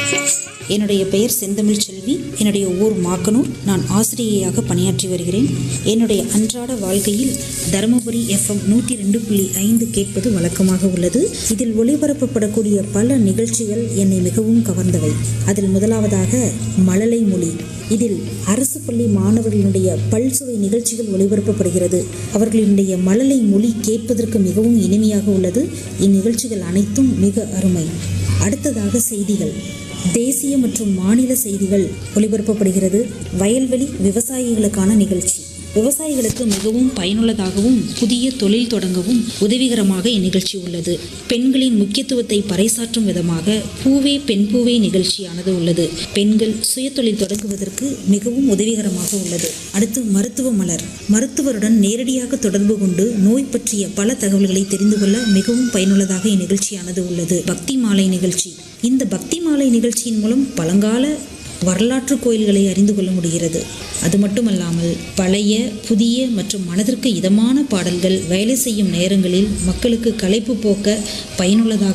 என்னுடைய பெயர் செந்தமிழ் செல்வி என்னுடைய ஊர் மாக்கனூர் நான் ஆசிரியையாக பணியாற்றி வருகிறேன் என்னுடைய அன்றாட வாழ்க்கையில் தருமபுரி எஃப்எம் நூற்றி ரெண்டு புள்ளி ஐந்து கேட்பது வழக்கமாக உள்ளது இதில் ஒளிபரப்பப்படக்கூடிய பல நிகழ்ச்சிகள் என்னை மிகவும் கவர்ந்தவை அதில் முதலாவதாக மழலை மொழி இதில் அரசு பள்ளி மாணவர்களுடைய பல்சுவை நிகழ்ச்சிகள் ஒளிபரப்பப்படுகிறது அவர்களுடைய மழலை மொழி கேட்பதற்கு மிகவும் இனிமையாக உள்ளது இந்நிகழ்ச்சிகள் அனைத்தும் மிக அருமை அடுத்ததாக செய்திகள் தேசிய மற்றும் மாநில செய்திகள் ஒளிபரப்பப்படுகிறது வயல்வெளி விவசாயிகளுக்கான நிகழ்ச்சி விவசாயிகளுக்கு மிகவும் பயனுள்ளதாகவும் புதிய தொழில் தொடங்கவும் உதவிகரமாக இந்நிகழ்ச்சி உள்ளது பெண்களின் முக்கியத்துவத்தை பறைசாற்றும் விதமாக பூவே பெண் பூவே நிகழ்ச்சியானது உள்ளது பெண்கள் சுயதொழில் தொடங்குவதற்கு மிகவும் உதவிகரமாக உள்ளது அடுத்து மருத்துவ மலர் மருத்துவருடன் நேரடியாக தொடர்பு கொண்டு நோய் பற்றிய பல தகவல்களை தெரிந்து கொள்ள மிகவும் பயனுள்ளதாக இந்நிகழ்ச்சியானது உள்ளது பக்தி மாலை நிகழ்ச்சி இந்த பக்தி மாலை நிகழ்ச்சியின் மூலம் பழங்கால வரலாற்று கோயில்களை அறிந்து கொள்ள முடிகிறது அது மட்டுமல்லாமல் பழைய புதிய மற்றும் மனதிற்கு இதமான பாடல்கள் வேலை செய்யும் நேரங்களில் மக்களுக்கு களைப்பு போக்க பயனுள்ளதாக